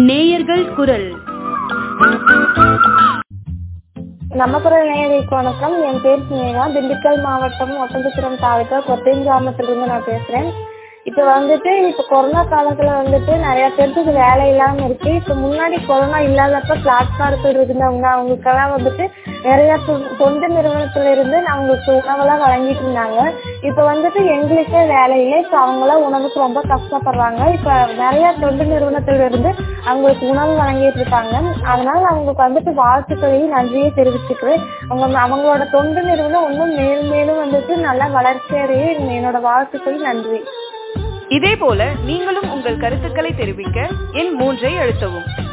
நேயர்கள் குரல் நமக்குரல் நேயர்களுக்கு வணக்கம் என் பேர் சினேகா திண்டுக்கல் மாவட்டம் ஒட்டன்சத்திரம் தாலுக்கா கொத்தையம் கிராமத்திலிருந்து நான் பேசுறேன் இப்போ வந்துட்டு இப்போ கொரோனா காலத்துல வந்துட்டு நிறைய பேருக்கு வேலை இல்லாம இருக்கு இப்போ முன்னாடி கொரோனா இல்லாதப்ப பிளாட்ஃபார்த்தில் இருந்தவங்க அவங்களுக்கெல்லாம் வந்துட்டு நிறைய தொ- தொண்டு நிறுவனத்துல இருந்து அவங்களுக்கு உணவெல்லாம் வழங்கிட்டு இருந்தாங்க இப்போ வந்துட்டு எங்களுக்கே வேலை இல்லை இப்போ அவங்களாம் உணவுக்கு ரொம்ப கஷ்டப்படுறாங்க இப்போ நிறைய தொண்டு நிறுவனத்துல இருந்து அவங்களுக்கு உணவு வழங்கிட்டு இருக்காங்க அதனால அவங்களுக்கு வந்துட்டு வாழ்த்துக்களையும் நன்றியை தெரிவிச்சுக்கிறேன் அவங்க அவங்களோட தொண்டு நிறுவனம் இன்னும் மேலும் மேலும் வந்துட்டு நல்லா வளர்ச்சி அடைய என்னோட வாழ்த்துக்கள் நன்றி இதே போல நீங்களும் உங்கள் கருத்துக்களை தெரிவிக்க எண் மூன்றை அழுத்தவும்